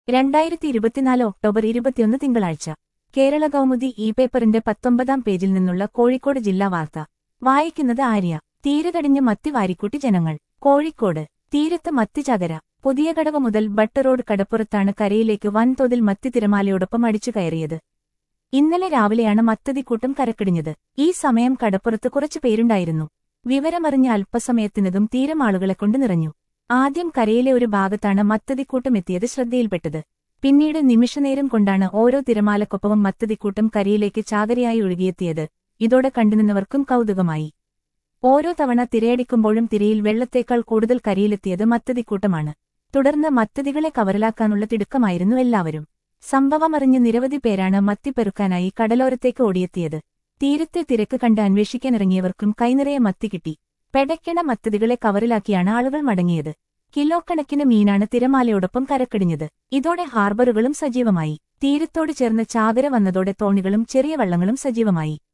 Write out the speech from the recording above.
രണ്ടായിരത്തി ഇരുപത്തിനാല് ഒക്ടോബർ ഇരുപത്തിയൊന്ന് തിങ്കളാഴ്ച കേരള കൗമുദി ഇ പേപ്പറിന്റെ പത്തൊമ്പതാം പേജിൽ നിന്നുള്ള കോഴിക്കോട് ജില്ലാ വാർത്ത വായിക്കുന്നത് ആര്യ തീരതടിഞ്ഞ് മത്തി വാരിക്കൂട്ടി ജനങ്ങൾ കോഴിക്കോട് തീരത്ത് മത്തി ചകര പുതിയ കടവ് മുതൽ ബട്ട് റോഡ് കടപ്പുറത്താണ് കരയിലേക്ക് വൻതോതിൽ മത്തി തിരമാലയോടൊപ്പം അടിച്ചു കയറിയത് ഇന്നലെ രാവിലെയാണ് മത്തതിക്കൂട്ടം കരക്കിടിഞ്ഞത് ഈ സമയം കടപ്പുറത്ത് കുറച്ചു പേരുണ്ടായിരുന്നു വിവരമറിഞ്ഞ അല്പസമയത്തിനതും തീരം ആളുകളെ കൊണ്ട് നിറഞ്ഞു ആദ്യം കരയിലെ ഒരു ഭാഗത്താണ് മത്തതിക്കൂട്ടം എത്തിയത് ശ്രദ്ധയിൽപ്പെട്ടത് പിന്നീട് നിമിഷനേരം കൊണ്ടാണ് ഓരോ തിരമാലക്കൊപ്പവും മത്തതിക്കൂട്ടം കരയിലേക്ക് ചാകരയായി ഒഴുകിയെത്തിയത് ഇതോടെ കണ്ടുനിന്നവർക്കും കൗതുകമായി ഓരോ തവണ തിരയടിക്കുമ്പോഴും തിരയിൽ വെള്ളത്തേക്കാൾ കൂടുതൽ കരയിലെത്തിയത് മത്തതിക്കൂട്ടമാണ് തുടർന്ന് മത്തതികളെ കവറലാക്കാനുള്ള തിടുക്കമായിരുന്നു എല്ലാവരും സംഭവമറിഞ്ഞ് നിരവധി പേരാണ് മത്തി പെറുക്കാനായി കടലോരത്തേക്ക് ഓടിയെത്തിയത് തീരത്തെ തിരക്ക് കണ്ട് അന്വേഷിക്കാനിറങ്ങിയവർക്കും കൈനിറയെ മത്തി കിട്ടി പെടയ്ക്കണ മത്തതികളെ കവറിലാക്കിയാണ് ആളുകൾ മടങ്ങിയത് കിലോ കണക്കിന് മീനാണ് തിരമാലയോടൊപ്പം കരക്കടിഞ്ഞത് ഇതോടെ ഹാർബറുകളും സജീവമായി തീരത്തോട് ചേർന്ന് ചാകര വന്നതോടെ തോണികളും ചെറിയ വള്ളങ്ങളും സജീവമായി